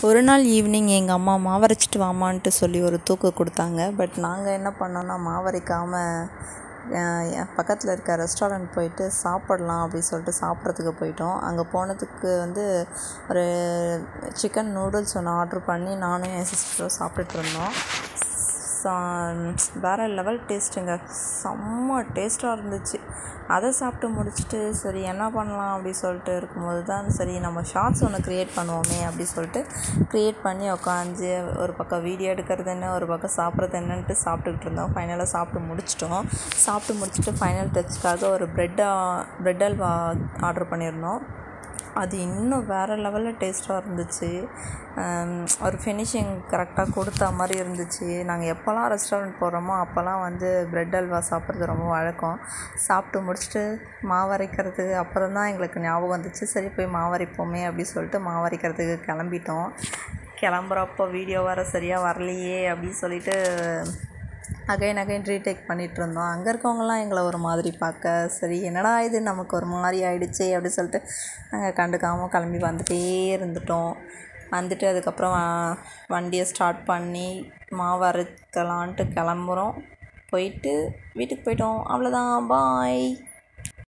ஒரு நாள் ஈவினிங் எங்கள் அம்மா மாவரைச்சிட்டு வாம்மான்ட்டு சொல்லி ஒரு தூக்கு கொடுத்தாங்க பட் நாங்கள் என்ன பண்ணோன்னா மாவரைக்காமல் பக்கத்தில் இருக்க ரெஸ்டாரண்ட் போயிட்டு சாப்பிட்லாம் அப்படின்னு சொல்லிட்டு சாப்பிட்றதுக்கு போயிட்டோம் அங்கே போனதுக்கு வந்து ஒரு சிக்கன் நூடுல்ஸ் ஒன்று ஆர்ட்ரு பண்ணி நானும் என் சிஸ்டரும் சாப்பிட்டுட்டு இருந்தோம் சா வேறு லெவல் டேஸ்ட்டுங்க செம்ம டேஸ்ட்டாக இருந்துச்சு அதை சாப்பிட்டு முடிச்சுட்டு சரி என்ன பண்ணலாம் அப்படி சொல்லிட்டு இருக்கும்போது தான் சரி நம்ம ஷார்ட்ஸ் ஒன்று க்ரியேட் பண்ணுவோமே அப்படி சொல்லிட்டு க்ரியேட் பண்ணி உட்காந்து ஒரு பக்கம் வீடியோ எடுக்கிறது என்ன ஒரு பக்கம் சாப்பிட்றது என்னன்ட்டு சாப்பிட்டுக்கிட்டு இருந்தோம் ஃபைனலாக சாப்பிட்டு முடிச்சிட்டோம் சாப்பிட்டு முடிச்சுட்டு ஃபைனல் டச்சுக்காக ஒரு ப்ரெட்டா ப்ரெட் அல்வா ஆர்ட்ரு பண்ணியிருந்தோம் அது இன்னும் வேறு லெவலில் டேஸ்ட்டாக இருந்துச்சு ஒரு ஃபினிஷிங் கரெக்டாக கொடுத்தா மாதிரி இருந்துச்சு நாங்கள் எப்போல்லாம் ரெஸ்டாரண்ட் போகிறோமோ அப்போல்லாம் வந்து ப்ரெட் அல்வா சாப்பிட்றது ரொம்ப வழக்கம் சாப்பிட்டு முடிச்சுட்டு மாவரைக்கிறதுக்கு அப்புறம் தான் எங்களுக்கு ஞாபகம் வந்துச்சு சரி போய் மாவரைப்போமே அப்படி சொல்லிட்டு மாவரைக்கிறதுக்கு கிளம்பிட்டோம் கிளம்புறப்போ வீடியோ வர சரியாக வரலையே அப்படின்னு சொல்லிட்டு அகைன் அகைன் ரீடேக் பண்ணிகிட்டு இருந்தோம் அங்கே இருக்கவங்கலாம் எங்களை ஒரு மாதிரி பார்க்க சரி என்னடா இது நமக்கு ஒரு மாதிரி ஆயிடுச்சே அப்படி சொல்லிட்டு நாங்கள் கண்டுக்காமல் கிளம்பி வந்துகிட்டே இருந்துட்டோம் வந்துட்டு அதுக்கப்புறம் வண்டியை ஸ்டார்ட் பண்ணி மாவு அரைக்கலான்ட்டு கிளம்புறோம் போயிட்டு வீட்டுக்கு போயிட்டோம் அவ்வளோதான் பாய்